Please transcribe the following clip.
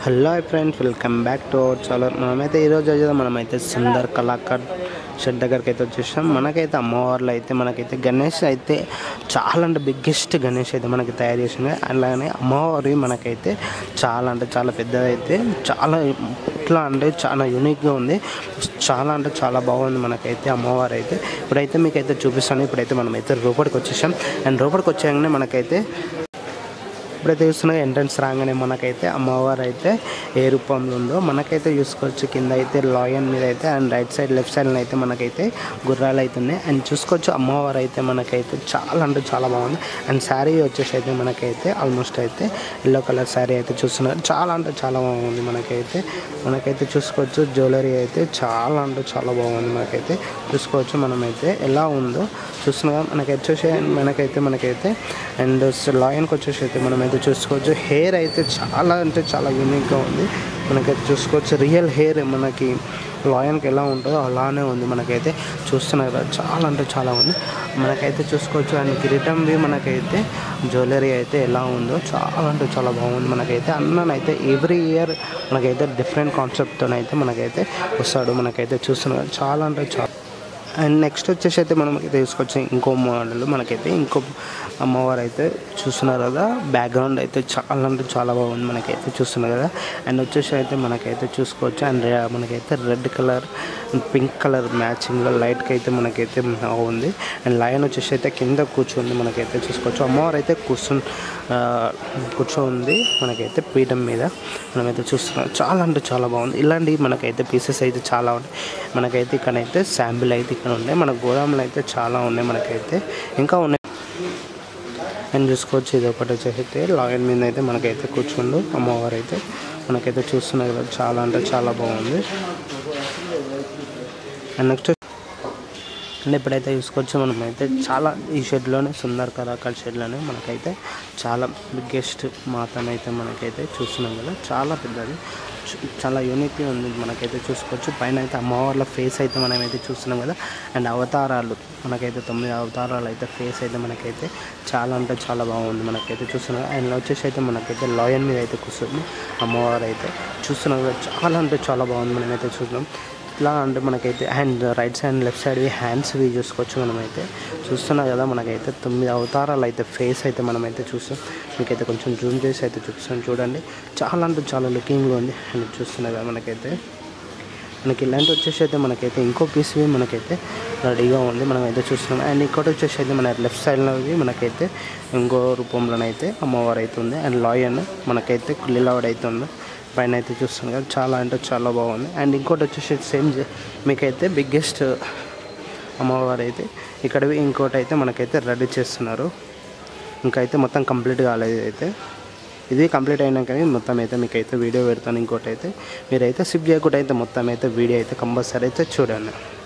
hello friends welcome back to our channel మనమైతే ఈరోజు అయితే మనమైతే సుందర్ కళాకార్ షెడ్ దగ్గరికి అయితే వచ్చేసాం మనకైతే అమ్మవార్లు అయితే మనకైతే గణేష్ అయితే చాలా అంటే బిగ్గెస్ట్ గణేష్ అయితే మనకి తయారు చేసింది అలానే అమ్మవారి మనకైతే చాలా అంటే చాలా పెద్దదైతే చాలా ఎట్లా అంటే చాలా యూనిక్గా ఉంది చాలా అంటే చాలా బాగుంది మనకైతే అమ్మవారు అయితే ఇప్పుడైతే మీకైతే చూపిస్తాను ఇప్పుడైతే మనమైతే రూపడికి వచ్చేసాం అండ్ రూపడికి వచ్చాకనే మనకైతే ఇప్పుడైతే చూస్తున్నా ఎంట్రన్స్ రాగానే మనకైతే అమ్మవారు అయితే ఏ రూపంలో ఉందో మనకైతే చూసుకోవచ్చు కింద అయితే లాయన్ మీద అయితే and right side left side అయితే మనకైతే గుర్రాలు అయితే ఉన్నాయి అండ్ చూసుకోవచ్చు అమ్మవారు అయితే మనకైతే చాలా అంటే చాలా బాగుంది అండ్ శారీ వచ్చేసి అయితే మనకైతే ఆల్మోస్ట్ అయితే ఎల్లో కలర్ శారీ అయితే చూస్తున్నారు చాలా అంటే చాలా బాగుంది మనకైతే మనకైతే చూసుకోవచ్చు జ్యువెలరీ అయితే చాలా అంటే చాలా బాగుంది మనకైతే చూసుకోవచ్చు మనమైతే ఎలా ఉందో చూస్తున్నా మనకి వచ్చేసి మనకైతే మనకైతే అండ్ లాయన్కి వచ్చేసి అయితే మనమైతే చూసుకోవచ్చు హెయిర్ అయితే చాలా అంటే చాలా యూనిక్గా ఉంది మనకైతే చూసుకోవచ్చు రియల్ హెయిర్ మనకి లాయన్కి ఎలా ఉంటుందో అలానే ఉంది మనకైతే చూస్తున్నారు కదా చాలా అంటే చాలా ఉంది మనకైతే చూసుకోవచ్చు అండ్ కిరీటంవి మనకైతే జ్యువెలరీ అయితే ఎలా ఉందో చాలా అంటే చాలా బాగుంది మనకైతే అన్ననైతే ఎవ్రీ ఇయర్ మనకైతే డిఫరెంట్ కాన్సెప్ట్తో అయితే మనకైతే వస్తాడు మనకైతే చూస్తున్నారు చాలా అంటే చాలా అండ్ నెక్స్ట్ వచ్చేసి అయితే మనం తీసుకొచ్చే ఇంకో మోడల్ మనకైతే ఇంకో అమ్మవారు అయితే చూస్తున్నారు కదా బ్యాక్గ్రౌండ్ అయితే చాలా అంటే చాలా బాగుంది మనకైతే చూస్తున్నారు కదా అండ్ వచ్చేసి అయితే మనకైతే చూసుకోవచ్చు అండ్ రే- మనకైతే రెడ్ కలర్ పింక్ కలర్ మ్యాచింగ్లో లైట్కి అయితే మనకైతే ఉంది అండ్ లయన్ వచ్చేసి అయితే కింద కూర్చుంది మనకైతే చూసుకోవచ్చు అమ్మవారు అయితే కూర్చుని ఆ, కూర్చోంది మనకైతే పీఠం మీద మనమైతే చూస్తున్నాం చాలా అంటే చాలా బాగుంది ఇలాంటి మనకైతే పీసెస్ అయితే చాలా ఉన్నాయి మనకైతే ఇక్కడైతే శాంపిల్ అయితే ఇక్కడ ఉన్నాయి మన గోదాములు అయితే చాలా ఉన్నాయి మనకైతే ఇంకా ఉన్నాయి అండ్ చూసుకోవచ్చు ఇది ఒకటి వచ్చేసి అయితే లాయన్ మీద అయితే మనకైతే కూర్చుండు అమ్మవారు అయితే మనకైతే చూస్తున్నారు కదా చాలా అంటే చాలా బాగుంది అండ్ నెక్స్ట్ అండ్ ఇప్పుడైతే చూసుకోవచ్చు మనం అయితే చాలా ఈ షెడ్లోనే సుందర్ కళాకార్ షెడ్లోనే మనకైతే చాలా బిగ్గెస్ట్ మాతనైతే మనకైతే చూస్తున్నాం కదా చాలా పెద్దది చ- చాలా యూనిక్గా ఉంది మనకైతే చూసుకోవచ్చు పైన అయితే అమ్మవార్ల ఫేస్ అయితే మనమైతే చూస్తున్నాం కదా అండ్ అవతారాలు మనకైతే తొమ్మిది అవతారాలు అయితే ఫేస్ అయితే మనకైతే చాలా అంటే చాలా బాగుంది మనకైతే చూస్తున్నాం అండ్ వచ్చేసి అయితే మనకైతే లాయన్ మీద అయితే కూర్చుంది అమ్మవారు అయితే చూస్తున్నాం కదా చాలా అంటే చాలా బాగుంది మనమైతే చూస్తున్నాం ఇట్లా అంటే మనకైతే హ్యాండ్ రైట్ సైడ్ లెఫ్ట్ సైడ్వి హ్యాండ్స్వి చూసుకోవచ్చు మనమైతే చూస్తున్నాం కదా మనకైతే తొమ్మిది అవతారాలు అయితే ఫేస్ అయితే మనమైతే చూస్తాం మీకైతే కొంచెం జూమ్ చేసి అయితే చూపిస్తాం చూడండి చాలా అంటే చాలా లుకింగ్గా ఉంది అని చూస్తున్నాం కదా మనకైతే మనకి ఇలాంటి వచ్చేసి అయితే మనకైతే ఇంకో పీస్వి మనకైతే రెడీగా ఉంది మనం అయితే చూస్తున్నాం అండ్ ఇంకోటి వచ్చేసి అయితే మన లెఫ్ట్ సైడ్లోవి మనకైతే ఇంకో రూపంలోనైతే అమ్మవారు అయితే ఉంది అండ్ లాయన్ మనకైతే లీలావడ్ అయితే ఉంది పైన అయితే చూస్తున్నాం కదా చాలా అంటే చాలా బాగుంది అండ్ ఇంకోటి వచ్చేసి సేమ్ మీకైతే బిగ్గెస్ట్ అమ్మవారు అయితే ఇక్కడ ఇంకోటి అయితే మనకైతే రెడీ చేస్తున్నారు ఇంకా అయితే మొత్తం కంప్లీట్ కాలేదు అయితే ఇది కంప్లీట్ అయినాక మొత్తం అయితే మీకు అయితే వీడియో పెడతాను ఇంకోటి అయితే మీరైతే సిప్ చేయకుండా అయితే మొత్తం అయితే వీడియో అయితే కంపల్సరీ అయితే చూడండి